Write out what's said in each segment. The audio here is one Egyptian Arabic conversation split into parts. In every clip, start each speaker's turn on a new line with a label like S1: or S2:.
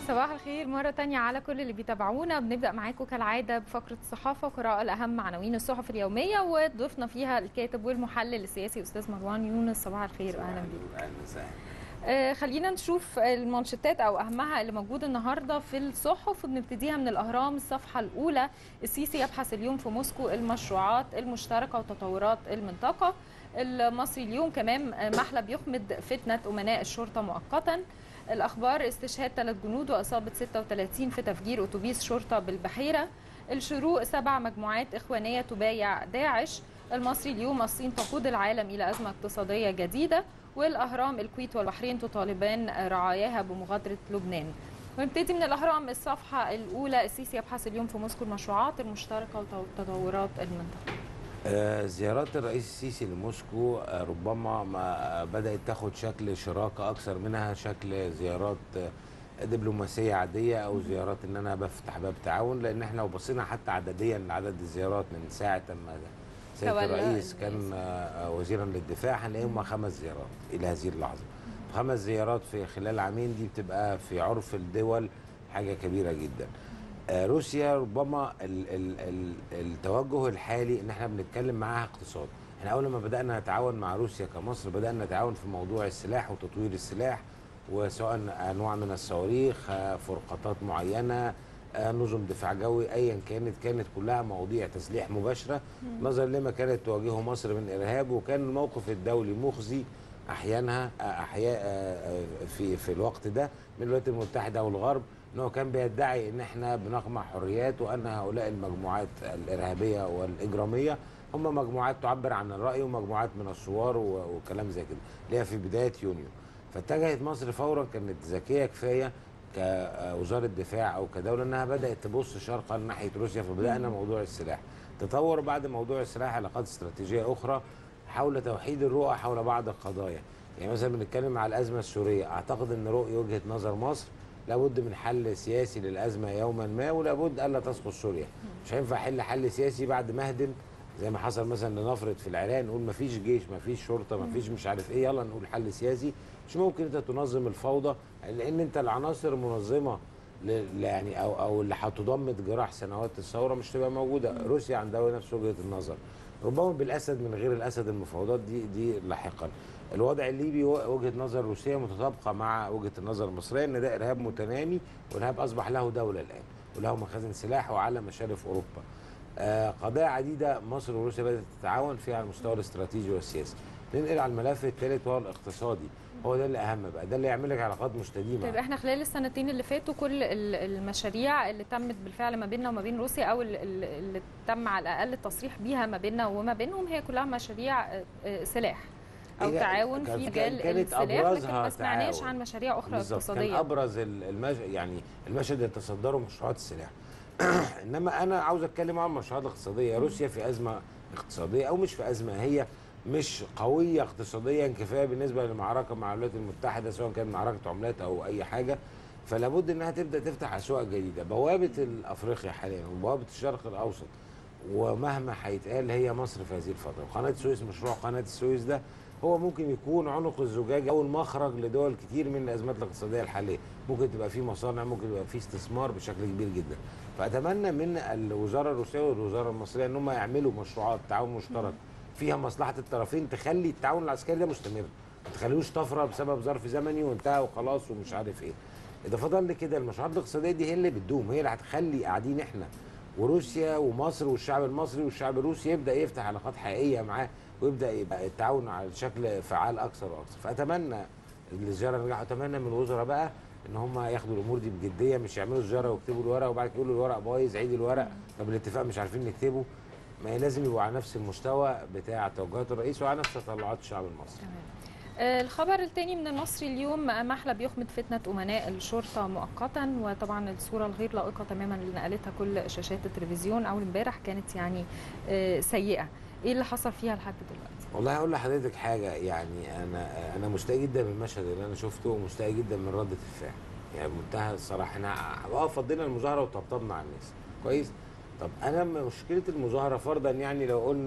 S1: صباح الخير مرة تانية على كل اللي بيتابعونا بنبدأ معاكم كالعادة بفقرة الصحافة وقراءة الأهم عناوين الصحف اليومية وضيفنا فيها الكاتب والمحلل السياسي أستاذ مروان يونس صباح الخير أهلا بيك
S2: اهلا وسهلا
S1: آه، خلينا نشوف المانشيتات او اهمها اللي موجود النهارده في الصحف وبنبتديها من الاهرام الصفحه الاولى السيسي يبحث اليوم في موسكو المشروعات المشتركه وتطورات المنطقه المصري اليوم كمان آه، محلب يخمد فتنه امناء الشرطه مؤقتا الاخبار استشهاد ثلاث جنود واصابه 36 في تفجير اتوبيس شرطه بالبحيره الشروق سبع مجموعات اخوانيه تبايع داعش المصري اليوم الصين تقود العالم الى ازمه اقتصاديه جديده والاهرام الكويت والبحرين تطالبان رعاياها بمغادره لبنان ونبتدي من الاهرام الصفحه الاولى السيسي يبحث اليوم في موسكو المشروعات المشتركه وتطورات المنطقه
S2: آه، زيارات الرئيس السيسي لموسكو آه، ربما ما بدأت تاخد شكل شراكة أكثر منها شكل زيارات آه، دبلوماسية عادية أو زيارات إن أنا بفتح باب تعاون لأن إحنا لو بصينا حتى عدديا لعدد الزيارات من ساعة ما سيادة
S1: تولى
S2: الرئيس كان
S1: الرئيس.
S2: آه، وزيرا للدفاع هنلاقي هم خمس زيارات إلى هذه اللحظة خمس زيارات في خلال عامين دي بتبقى في عرف الدول حاجة كبيرة جدا آه، روسيا ربما ال ال ال التوجه الحالي ان احنا بنتكلم معاها اقتصاد احنا اول ما بدانا نتعاون مع روسيا كمصر بدانا نتعاون في موضوع السلاح وتطوير السلاح وسواء انواع من الصواريخ آه، فرقاطات معينه آه، نظم دفاع جوي ايا كانت كانت كلها مواضيع تسليح مباشره نظرا لما كانت تواجهه مصر من ارهاب وكان الموقف الدولي مخزي احيانا آه، احياء آه، آه، في في الوقت ده من الولايات المتحده والغرب ان هو كان بيدعي ان احنا بنقمع حريات وان هؤلاء المجموعات الارهابيه والاجراميه هم مجموعات تعبر عن الراي ومجموعات من الثوار و- وكلام زي كده اللي هي في بدايه يونيو فاتجهت مصر فورا كانت ذكيه كفايه كوزاره دفاع او كدوله انها بدات تبص شرقا ناحيه روسيا فبدانا موضوع السلاح تطور بعد موضوع السلاح علاقات استراتيجيه اخرى حول توحيد الرؤى حول بعض القضايا يعني مثلا بنتكلم على الازمه السوريه اعتقد ان رؤيه وجهه نظر مصر لابد من حل سياسي للازمه يوما ما ولابد الا تسقط سوريا مش هينفع حل حل سياسي بعد ما اهدم زي ما حصل مثلا لنفرض في العراق نقول ما فيش جيش ما فيش شرطه ما فيش مش عارف ايه يلا نقول حل سياسي مش ممكن انت تنظم الفوضى لان انت العناصر المنظمه ل- ل- يعني او او اللي هتضمد جراح سنوات الثوره مش تبقى موجوده روسيا عندها نفس وجهه النظر ربما بالاسد من غير الاسد المفاوضات دي دي لاحقا الوضع الليبي و- وجهه نظر روسيه متطابقه مع وجهه النظر المصريه ان ده ارهاب متنامي والارهاب اصبح له دوله الان وله مخازن سلاح وعلى مشارف اوروبا آه، قضايا عديده مصر وروسيا بدات تتعاون فيها على المستوى الاستراتيجي والسياسي ننقل على الملف الثالث وهو الاقتصادي هو ده اللي اهم بقى ده اللي يعمل لك علاقات مستديمه
S1: طيب احنا خلال السنتين اللي فاتوا كل ال- المشاريع اللي تمت بالفعل ما بيننا وما بين روسيا او ال- ال- اللي تم على الاقل التصريح بيها ما بيننا وما بينهم هي كلها مشاريع آه، آه، سلاح او
S2: هي
S1: تعاون
S2: كان-
S1: في
S2: كان-
S1: مجال
S2: كانت
S1: السلاح لكن
S2: أبرزها
S1: ما سمعناش
S2: تعاون.
S1: عن مشاريع اخرى
S2: بالظبط كان
S1: اقتصاديه
S2: ابرز ال- المج... يعني المشهد اللي تصدره مشروعات السلاح انما انا عاوز اتكلم عن المشروعات الاقتصاديه روسيا في ازمه اقتصاديه او مش في ازمه هي مش قويه اقتصاديا كفايه بالنسبه للمعركه مع الولايات المتحده سواء كان معركه عملات او اي حاجه فلا بد انها تبدا تفتح اسواق جديده بوابه افريقيا حاليا وبوابه الشرق الاوسط ومهما هيتقال هي مصر في هذه الفتره وقناه السويس مشروع قناه السويس ده هو ممكن يكون عنق الزجاجه او المخرج لدول كتير من الازمات الاقتصاديه الحاليه ممكن تبقى فيه مصانع ممكن يبقى فيه استثمار بشكل كبير جدا فاتمنى من الوزاره الروسيه والوزاره المصريه ان هم يعملوا مشروعات تعاون مشترك فيها مصلحه الطرفين تخلي التعاون العسكري ده مستمر ما تخليهوش طفره بسبب ظرف زمني وانتهى وخلاص ومش عارف ايه اضافه لكده المشروعات الاقتصاديه دي هي اللي بتدوم هي اللي هتخلي قاعدين احنا وروسيا ومصر والشعب المصري والشعب الروسي يبدا يفتح علاقات حقيقيه معاه ويبدا يبقى التعاون على شكل فعال اكثر واكثر فاتمنى الزياره نجاح اتمنى من الوزراء بقى ان هم ياخدوا الامور دي بجديه مش يعملوا الزياره ويكتبوا الورق وبعد كده يقولوا الورق بايظ عيد الورق طب الاتفاق مش عارفين نكتبه ما هي لازم يبقوا على نفس المستوى بتاع توجهات الرئيس وعلى نفس تطلعات الشعب المصري
S1: تمام. آه، الخبر الثاني من المصري اليوم آه، محلب يخمد فتنة أمناء الشرطة مؤقتا وطبعا الصورة الغير لائقة تماما اللي نقلتها كل شاشات التلفزيون أول امبارح كانت يعني آه، سيئة إيه اللي حصل فيها لحد دلوقتي؟
S2: والله هقول لحضرتك حاجه يعني انا انا مستاء جدا من المشهد اللي انا شفته ومستاء جدا من رده الفعل يعني بمنتهى الصراحه احنا اه فضينا المظاهره وطبطبنا على الناس كويس طب انا م- مشكله المظاهره فرضا يعني لو قلنا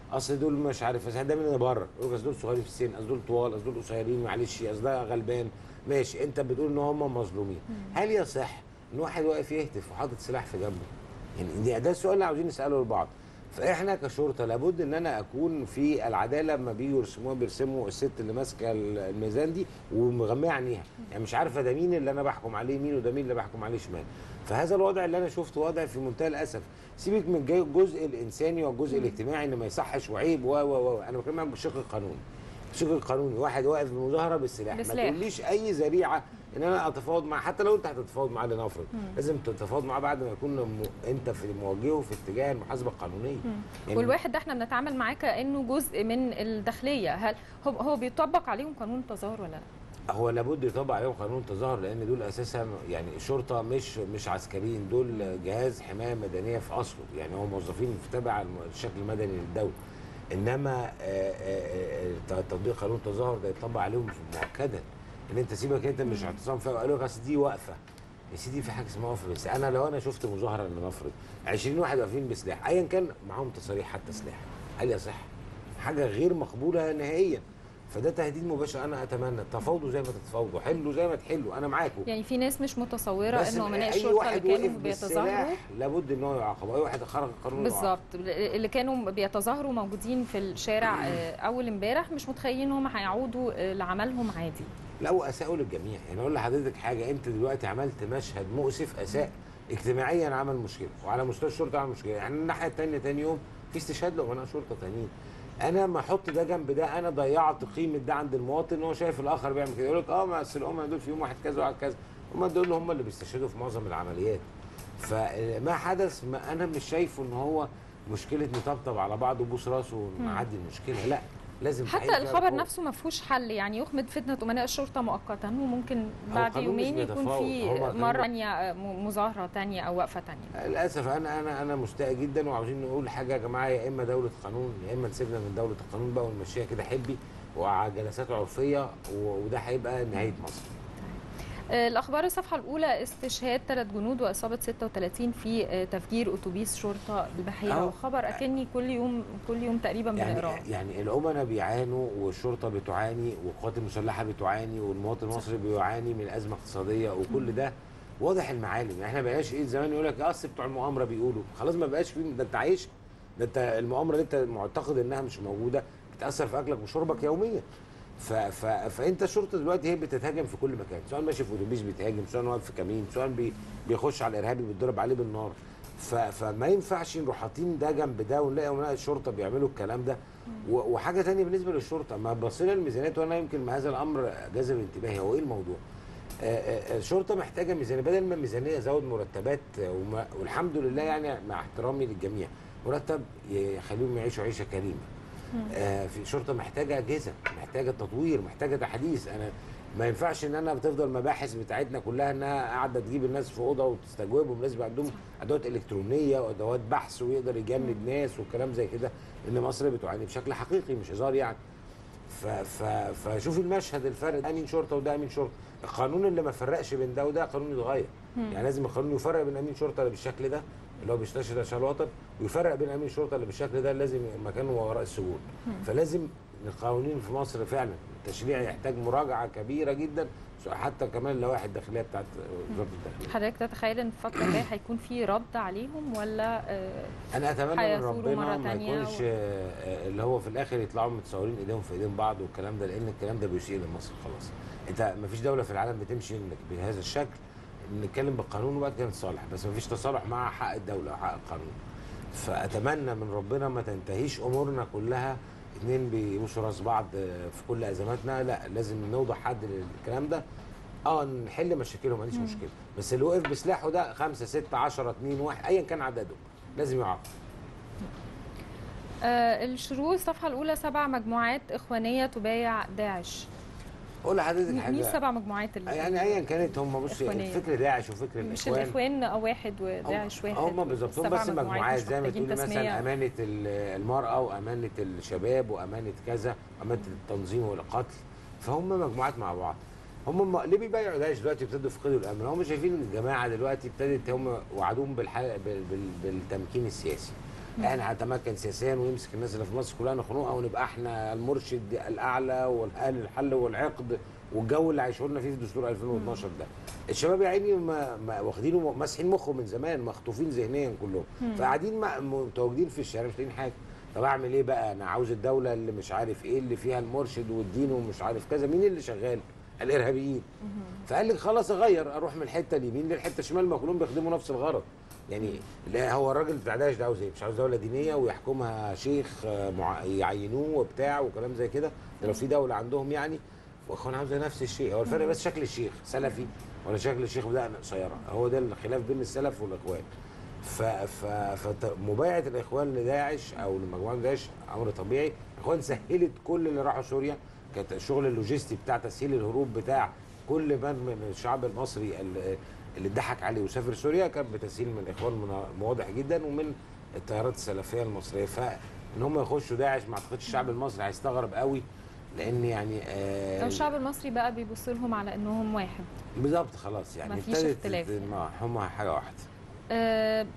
S2: اصل دول مش عارف اصل ده من بره يقول لك اصل دول صغيرين في السن اصل دول طوال اصل دول قصيرين معلش اصل ده غلبان ماشي انت بتقول ان هم مظلومين هل يصح ان واحد واقف يهتف وحاطط سلاح في جنبه يعني دي- ده السؤال اللي عاوزين نساله لبعض فاحنا كشرطه لابد ان انا اكون في العداله لما بيجوا يرسموها بيرسموا الست اللي ماسكه الميزان دي ومغميه عينيها يعني مش عارفه ده مين اللي انا بحكم عليه مين وده مين اللي بحكم عليه شمال فهذا الوضع اللي انا شفته وضع في منتهى الاسف سيبك من الجي- الجزء الانساني والجزء الاجتماعي ان ما يصحش وعيب و و و انا بكلمك بالشق القانوني الشق القانوني واحد واقف بمظاهره بالسلاح ما
S1: بسلاح.
S2: تقوليش اي ذريعه ان انا اتفاوض معاه حتى لو انت هتتفاوض معاه لنفرض لازم تتفاوض معاه بعد ما يكون م... انت في موجهه في اتجاه المحاسبه القانونيه يعني
S1: والواحد ده احنا بنتعامل معاه كانه جزء من الداخليه هل هو هو بيطبق عليهم قانون التظاهر ولا لا
S2: هو لابد يطبق عليهم قانون التظاهر لان دول اساسا يعني الشرطه مش مش عسكريين دول جهاز حمايه مدنيه في اصله يعني هم موظفين في تبع الم- الشكل المدني للدوله انما آه، آه، آه، تطبيق قانون التظاهر ده يطبق عليهم مؤكدا ان انت سيبك انت مش اعتصام فيها قالوا لك اصل دي واقفه يا سيدي في حاجه اسمها وقفه بس انا لو انا شفت مظاهره لنفرض 20 واحد واقفين بسلاح ايا كان معاهم تصاريح حتى سلاح هل يصح؟ حاجه غير مقبوله نهائيا فده تهديد مباشر انا اتمنى تفاوضوا زي ما تتفاوضوا حلوا زي ما تحلوا انا معاكم
S1: يعني في ناس مش متصوره
S2: بس
S1: ان امناء
S2: اي
S1: الشرطه
S2: واحد
S1: اللي كانوا
S2: وقف
S1: بيتظاهروا
S2: بالسلاح لابد ان هو يعاقب اي واحد خرج القانون يعاقب.
S1: بالظبط اللي كانوا بيتظاهروا موجودين في الشارع آه، اول امبارح مش متخيلين ان هم هيعودوا آه، لعملهم عادي
S2: لا واساءوا للجميع يعني اقول لحضرتك حاجه انت دلوقتي عملت مشهد مؤسف اساء اجتماعيا عمل مشكله وعلى مستوى الشرطه عمل مشكله يعني الناحيه الثانيه ثاني يوم في استشهاد لامناء شرطه ثانيين انا ما احط ده جنب ده انا ضيعت قيمه ده عند المواطن ان هو شايف الاخر بيعمل كده يقول لك اه ما اصل الامه دول فيهم واحد كذا وواحد كذا هم دول هم اللي بيستشهدوا في معظم العمليات فما حدث ما انا مش شايفه ان هو مشكله نطبطب على بعض وبوس راسه ونعدي المشكله لا لازم تحقيق
S1: حتى
S2: فيها
S1: الخبر
S2: القوة.
S1: نفسه ما فيهوش حل يعني يخمد فتنه امناء الشرطه مؤقتا وممكن
S2: هو
S1: بعد
S2: القانون مش
S1: يومين يكون
S2: بيتفاوض،
S1: في
S2: هو القانون-
S1: مره ثانيه مظاهره ثانيه او وقفه ثانيه
S2: للاسف انا انا انا مستاء جدا وعاوزين نقول حاجه يا جماعه يا اما دوله قانون يا اما نسيبنا من دوله القانون بقى ونمشيها كده حبي وعلى جلسات عرفيه و- وده هيبقى نهايه مصر
S1: آه، الاخبار الصفحه الاولى استشهاد ثلاث جنود واصابه 36 في آه، تفجير اتوبيس شرطه البحيره
S2: أهو.
S1: وخبر اكني كل يوم كل يوم تقريبا بنقراه
S2: يعني يعني الامناء بيعانوا والشرطه بتعاني والقوات المسلحه بتعاني والمواطن المصري بيعاني من ازمه اقتصاديه وكل ده واضح المعالم يعني احنا بقاش ايه زمان يقول لك اصل بتوع المؤامره بيقولوا خلاص ما بقاش في ده انت عايش ده انت المؤامره اللي انت معتقد انها مش موجوده بتاثر في اكلك وشربك يوميا ف ف فانت الشرطه دلوقتي هي بتتهاجم في كل مكان سواء ماشي في اتوبيس بيتهاجم سواء واقف في كمين سواء بي بيخش على الارهابي بيتضرب عليه بالنار ف فما ينفعش نروح حاطين ده جنب ده ونلاقي امناء الشرطه بيعملوا الكلام ده و- وحاجه تانية بالنسبه للشرطه ما بصينا الميزانيات وانا يمكن ما هذا الامر جذب انتباهي هو ايه الموضوع؟ آه، آه، الشرطه محتاجه ميزانيه بدل ما الميزانيه زود مرتبات آه، وما- والحمد لله يعني مع احترامي للجميع مرتب يخليهم يعيشوا عيشه كريمه آه، في شرطه محتاجه اجهزه محتاجه تطوير محتاجه تحديث انا ما ينفعش ان انا بتفضل المباحث بتاعتنا كلها انها قاعده تجيب الناس في اوضه وتستجوبهم لازم يبقى عندهم ادوات الكترونيه وادوات بحث ويقدر يجند ناس والكلام زي كده ان مصر بتعاني بشكل حقيقي مش هزار يعني ف ف فشوف المشهد الفرق ده امين شرطه وده امين شرطه القانون اللي ما فرقش بين ده وده قانون يتغير يعني لازم القانون يفرق بين امين شرطه اللي بالشكل ده اللي هو بيستشهد عشان الوطن ويفرق بين امين شرطه اللي بالشكل ده لازم مكانه وراء السجون فلازم القوانين في مصر فعلا التشريع يحتاج مراجعه كبيره جدا حتى كمان اللوائح الداخليه بتاعت وزاره الداخليه
S1: حضرتك تتخيل ان الفتره الجايه هيكون في رد عليهم ولا آه،
S2: انا اتمنى من
S1: هيثوروا
S2: ربنا
S1: مرة
S2: ما
S1: تانية
S2: يكونش
S1: و-
S2: آه، آه، اللي هو في الاخر يطلعوا متصورين ايديهم في ايدين بعض والكلام ده لان الكلام ده بيسيء لمصر خلاص انت ما فيش دوله في العالم بتمشي إنك بهذا الشكل نتكلم بالقانون وبعد كده نتصالح بس ما فيش تصالح مع حق الدوله وحق القانون فاتمنى من ربنا ما تنتهيش امورنا كلها اتنين بيبوسوا راس بعض آه، في كل ازماتنا لا لازم نوضع حد للكلام ده اه نحل مشاكلهم ما عنديش مشكله بس اللي وقف بسلاحه ده خمسة ستة عشرة اتنين واحد ايا كان عددهم لازم يعاقب
S1: آه، الشروق الصفحه الاولى سبع مجموعات اخوانيه تبايع داعش
S2: اقول لحضرتك
S1: مين
S2: حاجه
S1: السبع مجموعات اللي
S2: يعني ايا كانت هم بص
S1: إخوانية.
S2: فكر داعش وفكر
S1: مش
S2: الاخوان
S1: الاخوان اه واحد وداعش واحد
S2: هم بالظبط هم
S1: سبع
S2: بس مجموعات
S1: مش
S2: زي ما
S1: محتاجين
S2: تقولي
S1: تسمية.
S2: مثلا امانه ال- المراه وامانه الشباب وامانه كذا امانه التنظيم والقتل فهم مجموعات مع بعض هم م- ليه بيبيعوا داعش دلوقتي ابتدوا يفقدوا الامن هم شايفين ان الجماعه دلوقتي ابتدت هم وعدوهم بالح... بال... بال... بالتمكين السياسي احنا هنتمكن سياسيا ويمسك الناس اللي في مصر كلها نخنقها ونبقى احنا المرشد الاعلى والحل الحل والعقد والجو اللي هيشغلنا فيه في دستور 2012 ده الشباب يا عيني ما ما واخدينه ماسحين مخه من زمان مخطوفين ذهنيا كلهم فقاعدين مع- متواجدين في الشارع مش لاقيين حاجه طب اعمل ايه بقى انا عاوز الدوله اللي مش عارف ايه اللي فيها المرشد والدين ومش عارف كذا مين اللي شغال الارهابيين فقال لك خلاص اغير اروح من الحته اليمين للحته الشمال ما كلهم بيخدموا نفس الغرض يعني لا هو الراجل بتاع داعش ده عاوز ايه؟ مش عاوز دوله دينيه ويحكمها شيخ آه، مع... يعينوه وبتاع وكلام زي كده ده لو في دوله عندهم يعني واخوان عاوزه نفس الشيء هو الفرق بس شكل الشيخ سلفي ولا شكل الشيخ بدقن قصيره هو ده الخلاف بين السلف والاخوان ف ف فمبايعه الاخوان لداعش او لمجموعه داعش امر طبيعي الاخوان سهلت كل اللي راحوا سوريا كانت الشغل اللوجستي بتاع تسهيل الهروب بتاع كل من من الشعب المصري اللي اللي اتضحك عليه وسافر سوريا كان بتسهيل من الاخوان من- واضح جدا ومن التيارات السلفيه المصريه فان هم يخشوا داعش ما اعتقدش الشعب المصري هيستغرب قوي لان يعني آه
S1: لو الشعب المصري بقى بيبص لهم على انهم واحد
S2: بالظبط خلاص يعني
S1: مفيش
S2: ابتدت
S1: اختلاف.
S2: ما هم حاجه واحده
S1: آه،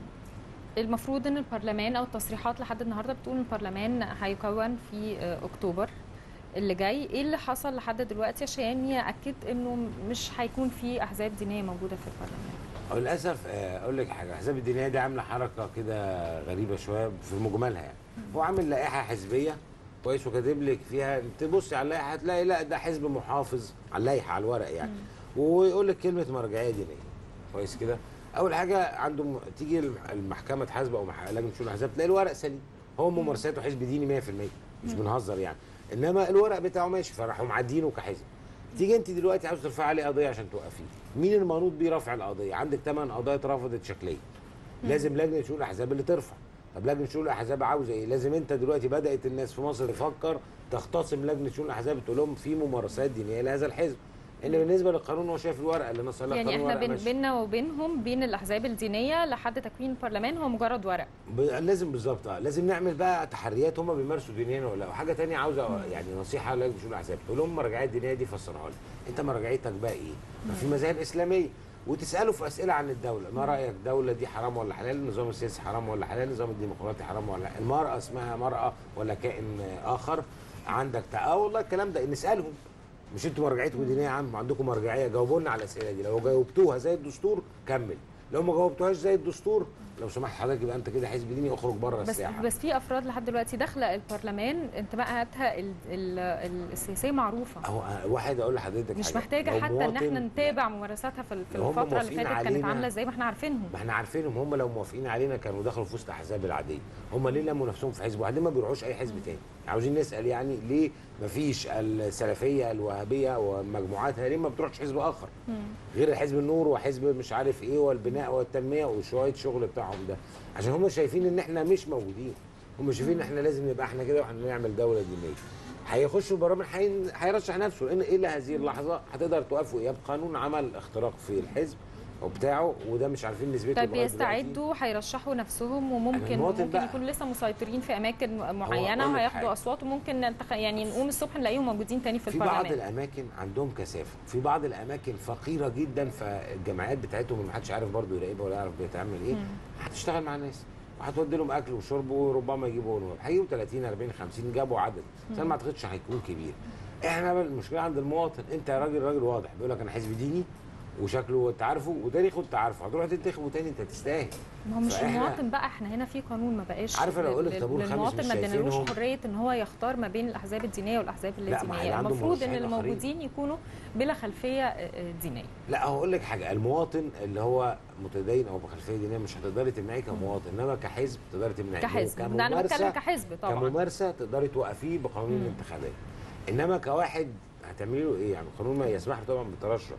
S1: المفروض ان البرلمان او التصريحات لحد النهارده بتقول ان البرلمان هيكون في آه، اكتوبر اللي جاي ايه اللي حصل لحد دلوقتي عشان ياكد انه مش هيكون في احزاب دينيه موجوده في البرلمان
S2: هو للاسف آه، اقول لك حاجه الاحزاب الدينيه دي عامله حركه كده غريبه شويه في مجملها يعني هو عامل لائحه حزبيه كويس وكاتب لك فيها تبصي على اللائحه هتلاقي لا ده حزب محافظ على اللائحه على الورق يعني ويقول لك كلمه مرجعيه دينيه كويس كده اول حاجه عنده م- تيجي الم- المحكمه تحاسب او مح- لجنه شؤون الاحزاب تلاقي الورق سليم هو ممارساته حزب ديني 100% مش بنهزر يعني انما الورق بتاعه ماشي فراحوا معدينه كحزب تيجي انت دلوقتي عاوز ترفعي عليه قضيه عشان توقفيه مين المنوط بيه رفع القضيه عندك ثمان قضايا اترفضت شكليا لازم لجنه شؤون الاحزاب اللي ترفع طب لجنه شؤون الاحزاب عاوزه ايه لازم انت دلوقتي بدات الناس في مصر تفكر تختصم لجنه شؤون الاحزاب تقول لهم في ممارسات دينيه لهذا الحزب ان بالنسبه للقانون هو شايف الورقه اللي نص لها
S1: يعني
S2: قانون
S1: احنا
S2: ورقة
S1: بين
S2: ماشي.
S1: بيننا وبينهم بين الاحزاب الدينيه لحد تكوين البرلمان هو مجرد ورق
S2: ب- لازم بالظبط اه لازم نعمل بقى تحريات هم بيمارسوا دينيا ولا لا وحاجه تانية عاوزه يعني نصيحه لجنه شؤون الاحزاب تقول لهم المراجعات الدينيه دي فسرها لي انت مراجعتك بقى ايه؟ ما في مذاهب اسلاميه وتساله في اسئله عن الدوله ما رايك الدوله دي حرام ولا حلال النظام السياسي حرام ولا حلال النظام الديمقراطي حرام ولا لا المراه اسمها مراه ولا كائن اخر عندك تع- اه والله الكلام ده نسالهم مش انتوا مرجعيتكم دينيه يا عم عندكم مرجعيه جاوبوا لنا على الاسئله دي لو جاوبتوها زي الدستور كمل لو ما جاوبتوهاش زي الدستور لو سمحت حضرتك يبقى انت كده حزب ديني اخرج بره
S1: بس
S2: الساحه
S1: بس في افراد لحد دلوقتي داخله البرلمان انتماءاتها ال- ال- ال- السياسيه معروفه
S2: اهو واحد اقول لحضرتك
S1: مش
S2: حاجة.
S1: محتاجه
S2: لو
S1: حتى ان احنا
S2: مواطن-
S1: نتابع ممارساتها في ال- في
S2: لو هم
S1: الفتره اللي
S2: موافقين
S1: فاتت كانت
S2: علينا-
S1: عامله ازاي ما احنا عارفينهم
S2: ما احنا عارفينهم هم لو موافقين علينا كانوا دخلوا في وسط الاحزاب العاديه هم ليه لموا نفسهم في حزب واحد ليه ما بيروحوش اي حزب تاني عاوزين نسال يعني ليه ما فيش السلفيه الوهابيه ومجموعاتها ليه ما بتروحش حزب اخر غير حزب النور وحزب مش عارف ايه والبناء والتنميه وشويه شغل بتاعهم ده عشان هم شايفين ان احنا مش موجودين هم شايفين ان احنا لازم نبقى احنا كده واحنا نعمل دوله دينيه هيخشوا البرلمان هين- هيرشح نفسه لان الى هذه اللحظه هتقدر توقفوا اياب قانون عمل اختراق في الحزب وبتاعه وده مش عارفين نسبته
S1: طيب
S2: لغاية دلوقتي.
S1: بيستعدوا هيرشحوا نفسهم وممكن
S2: المواطن
S1: ممكن
S2: بقى-
S1: يكونوا لسه مسيطرين في اماكن معينه
S2: أقول لك
S1: وهياخدوا
S2: حاجة.
S1: اصوات وممكن ننتخ... يعني نقوم الصبح نلاقيهم موجودين تاني في
S2: في بعض
S1: البرلمان
S2: الاماكن عندهم كثافه في بعض الاماكن فقيره جدا فالجمعيات بتاعتهم اللي محدش عارف برضه يراقبها ولا يعرف بتعمل ايه هتشتغل مع الناس وهتودي لهم اكل وشرب وربما يجيبوا نواب هيجيبوا 30 40 50 جابوا عدد بس انا ما اعتقدش هيكون كبير احنا بقى المشكله عند المواطن انت يا راجل راجل واضح بيقول لك انا حزب ديني وشكله انت عارفه وتاريخه انت عارفه هتروح تنتخبه تاني انت تستاهل
S1: ما هو مش
S2: فإحنا-
S1: المواطن بقى احنا هنا في قانون ما بقاش
S2: عارفة لو أقول لك
S1: لل-
S2: طابور خامس
S1: للمواطن
S2: مش
S1: ما ادينالوش
S2: شايفينهم.
S1: حريه ان هو يختار ما بين الاحزاب الدينيه والاحزاب اللي
S2: لا، ما هي
S1: دينيه
S2: عنده
S1: المفروض ان
S2: مرشحين آخرين.
S1: الموجودين يكونوا بلا خلفيه آه، آه، دينيه
S2: لا هقول لك حاجه المواطن اللي هو متدين او بخلفيه دينيه مش هتقدري تمنعيه كمواطن انما كحزب تقدري تمنعيه
S1: كحزب ده انا بتكلم كحزب طبعا
S2: كممارسه تقدري توقفيه بقانون الانتخابات انما كواحد هتعملي له ايه يعني القانون ما يسمح له طبعا بالترشح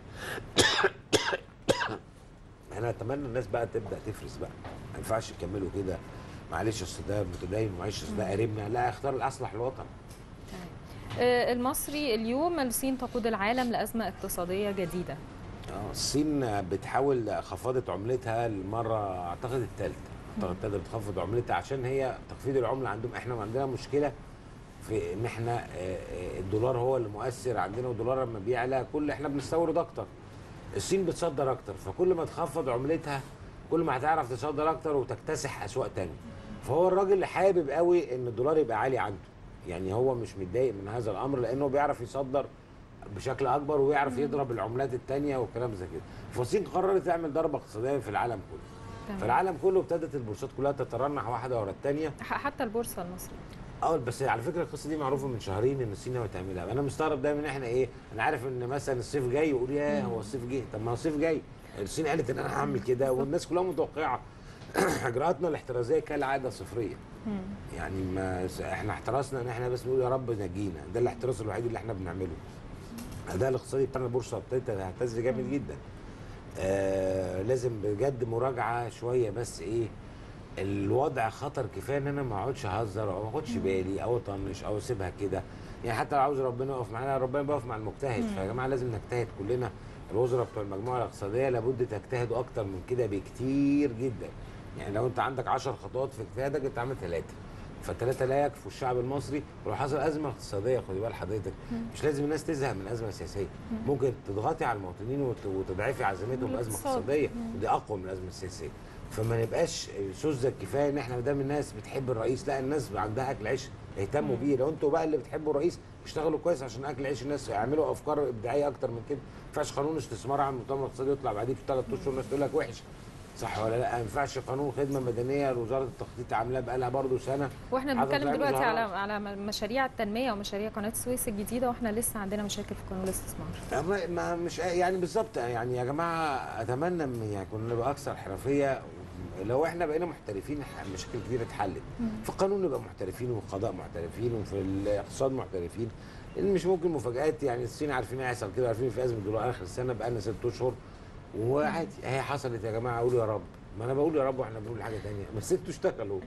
S2: انا اتمنى الناس بقى تبدا تفرز بقى ما ينفعش يكملوا كده معلش اصل ده متدين معلش اصل ده قريبنا لا اختار الاصلح للوطن
S1: آه، المصري اليوم الصين تقود العالم لازمه اقتصاديه جديده
S2: اه الصين بتحاول خفضت عملتها المره اعتقد الثالثه اعتقد الثالثه بتخفض عملتها عشان هي تخفيض العمله عندهم احنا عندنا مشكله في ان احنا آه، آه، الدولار هو اللي مؤثر عندنا والدولار لما بيعلى كل احنا بنستورد اكتر الصين بتصدر اكتر فكل ما تخفض عملتها كل ما هتعرف تصدر اكتر وتكتسح اسواق تانية فهو الراجل حابب قوي ان الدولار يبقى عالي عنده يعني هو مش متضايق من هذا الامر لانه بيعرف يصدر بشكل اكبر ويعرف يضرب العملات التانية والكلام زي كده فالصين قررت تعمل ضربه اقتصاديه في العالم كله
S1: تمام.
S2: فالعالم كله ابتدت البورصات كلها تترنح واحده ورا الثانيه
S1: ح- حتى البورصه المصريه
S2: اه بس على فكره القصه دي معروفه من شهرين ان الصين ناويه تعملها انا مستغرب دايما احنا ايه انا عارف ان مثلا الصيف جاي يقول يا هو الصيف جه طب ما هو الصيف جاي الصين قالت ان انا هعمل كده والناس كلها متوقعه اجراءاتنا الاحترازيه كالعاده صفريه يعني ما احنا احترسنا ان احنا بس نقول يا رب نجينا ده الاحتراس الوحيد اللي احنا بنعمله الاداء الاقتصادي بتاعنا البورصه ابتدت تهتز جامد جدا آه لازم بجد مراجعه شويه بس ايه الوضع خطر كفايه ان انا ما اقعدش اهزر او ما اخدش بالي او اطنش او اسيبها كده يعني حتى لو عاوز ربنا يقف معانا ربنا بيقف مع المجتهد فيا جماعه لازم نجتهد كلنا الوزراء بتوع المجموعه الاقتصاديه لابد تجتهدوا اكتر من كده بكتير جدا يعني لو انت عندك 10 خطوات في اجتهادك انت عامل ثلاثه فالثلاثه لا يكفوا الشعب المصري ولو حصل ازمه اقتصاديه خدي بال حضرتك مش لازم الناس تزهق من ازمه سياسيه ممكن تضغطي على المواطنين وت- وتضعفي عزيمتهم بازمه
S1: الاقتصاد.
S2: اقتصاديه ودي اقوى من الازمه السياسيه فما نبقاش سذج كفايه ان احنا قدام الناس بتحب الرئيس لا الناس عندها اكل عيش اهتموا بيه لو انتوا بقى اللي بتحبوا الرئيس اشتغلوا كويس عشان اكل عيش الناس اعملوا افكار ابداعيه اكتر من كده ما ينفعش قانون استثمار عن المؤتمر الاقتصادي يطلع بعديه بثلاث اشهر والناس تقول لك وحش صح ولا لا ما ينفعش قانون خدمه مدنيه لوزاره التخطيط عاملاه بقى لها برضه سنه
S1: واحنا
S2: عاوزة
S1: بنتكلم
S2: تعمل
S1: دلوقتي على
S2: مظاهرات.
S1: على مشاريع التنميه ومشاريع قناه السويس الجديده واحنا لسه عندنا مشاكل في قانون الاستثمار
S2: ما ما مش يعني بالظبط يعني يا جماعه اتمنى ان يعني كنا نبقى اكثر حرفيه لو احنا بقينا محترفين ح- مشاكل كتير اتحلت في القانون نبقى محترفين وفي القضاء محترفين وفي الاقتصاد محترفين لان مش ممكن مفاجات يعني الصين عارفين هيحصل كده عارفين في ازمه دولار اخر السنه بقى لنا ست اشهر وعادي هي حصلت يا جماعه قولوا يا رب ما انا بقول يا رب واحنا بنقول حاجه ثانيه بس انتوا اشتغلوا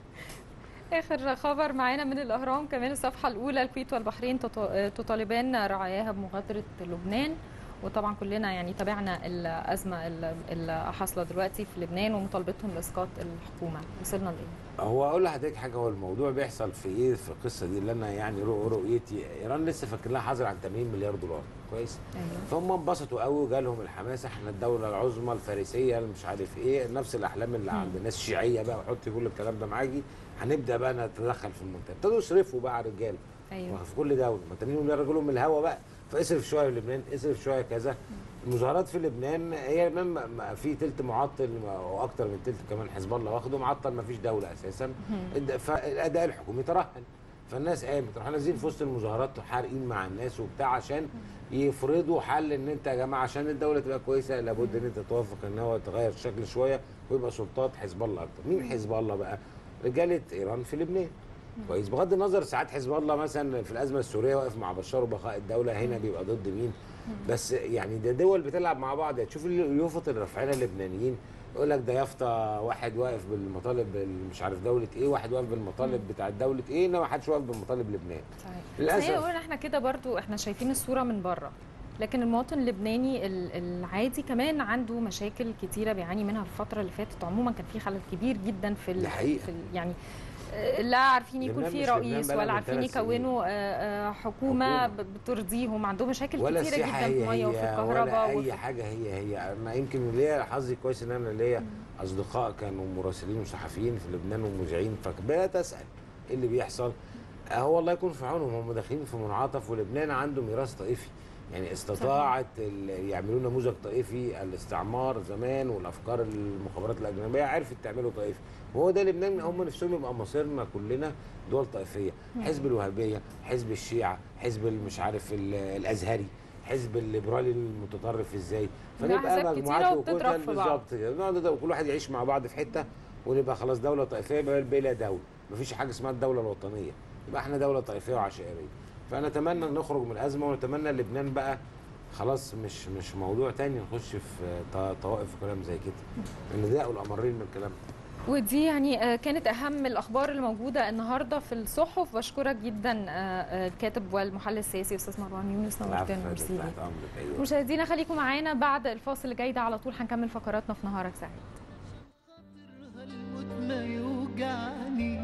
S1: اخر خبر معانا من الاهرام كمان الصفحه الاولى الكويت والبحرين تط- تطالبان رعاياها بمغادره لبنان وطبعا كلنا يعني تابعنا الازمه ال- اللي حاصله دلوقتي في لبنان ومطالبتهم لاسقاط الحكومه وصلنا لايه؟
S2: هو اقول لحضرتك حاجه هو الموضوع بيحصل في ايه في القصه دي اللي انا يعني رؤ- رؤيتي ايران لسه فاكر لها حظر عن 80 مليار دولار كويس
S1: ايوه
S2: فهم انبسطوا قوي وجالهم الحماس احنا الدوله العظمى الفارسيه اللي مش عارف ايه نفس الاحلام اللي عند الناس الشيعيه بقى وحطي كل الكلام ده معاكي هنبدا بقى نتدخل في المنطقه ابتدوا يصرفوا بقى على الرجاله
S1: ايوه
S2: في كل دوله ما 80 مليار رجلهم من الهوا بقى فاصرف شويه في لبنان اصرف شويه كذا المظاهرات في لبنان هي لبنان ما- ما في تلت معطل واكتر من تلت كمان حزب الله واخده معطل ما فيش دوله اساسا الد- فالاداء الحكومي ترهن فالناس قامت راحوا نازلين في وسط المظاهرات حارقين مع الناس وبتاع عشان يفرضوا حل ان انت يا جماعه عشان الدوله تبقى كويسه لابد ان انت توافق ان هو تغير الشكل شويه ويبقى سلطات حزب الله اكتر مين حزب الله بقى رجاله ايران في لبنان كويس بغض النظر ساعات حزب الله مثلا في الازمه السوريه واقف مع بشار وبقاء الدوله هنا بيبقى ضد مين بس يعني ده دول بتلعب مع بعض يعني تشوف اليافط اللي رافعينها اللبنانيين يقول لك ده يافطه واحد واقف بالمطالب بال- مش عارف دوله ايه واحد واقف بالمطالب بتاع دوله ايه انما ما حدش واقف بالمطالب لبنان
S1: صحيح
S2: للأسف.
S1: للاسف هي احنا كده برضو احنا شايفين الصوره من بره لكن المواطن اللبناني ال- العادي كمان عنده مشاكل كتيره بيعاني منها في الفتره اللي فاتت عموما كان في خلل كبير جدا في ال-
S2: دي حقيقة.
S1: في ال- يعني آه، لا عارفين يكون
S2: لبنان
S1: في
S2: مش لبنان
S1: رئيس
S2: بقى
S1: ولا
S2: من
S1: عارفين
S2: ثلاث سنين.
S1: يكونوا آه، آه، حكومه
S2: حكومة.
S1: ب- بترضيهم عندهم مشاكل
S2: ولا
S1: كتيره
S2: السياحه
S1: جدا في
S2: هي
S1: الميه وفي
S2: هي ولا
S1: الكهرباء
S2: اي
S1: وفي
S2: حاجه هي هي انا يمكن ليا حظي كويس ان انا ليا اصدقاء كانوا مراسلين وصحفيين في لبنان ومذيعين فبدات اسال ايه اللي بيحصل آه، هو الله يكون في عونهم هم داخلين في منعطف ولبنان عنده ميراث طائفي يعني استطاعت ال- يعملوا نموذج طائفي الاستعمار زمان والافكار المخابرات الاجنبيه عرفت تعمله طائفي وهو ده لبنان هم نفسهم يبقى مصيرنا كلنا دول طائفيه حزب الوهابيه حزب الشيعه حزب مش عارف ال- الازهري حزب الليبرالي المتطرف ازاي
S1: ده أحزاب
S2: فنبقى
S1: كتيرة
S2: مجموعات
S1: وبتضرب
S2: وكتل
S1: في بعض.
S2: بالظبط كده نقعد ده وكل واحد يعيش مع بعض في حته ونبقى خلاص دوله طائفيه يبقى بلا دوله مفيش حاجه اسمها الدوله الوطنيه يبقى احنا دوله طائفيه وعشائريه فنتمنى ان نخرج من الازمه ونتمنى لبنان بقى خلاص مش مش موضوع تاني نخش في ط- طوائف وكلام زي كده ان ده الامرين من الكلام ده
S1: ودي يعني آه، كانت اهم الاخبار اللي موجوده النهارده في الصحف بشكرك جدا آه، آه، الكاتب والمحلل السياسي استاذ مروان يونس نورتنا
S2: العفو،
S1: ميرسي
S2: تحت
S1: ليك.
S2: امرك ايوه
S1: مشاهدينا خليكم معانا بعد الفاصل اللي جاي ده على طول هنكمل فقراتنا في نهارك سعيد
S3: الموت ما يوجعني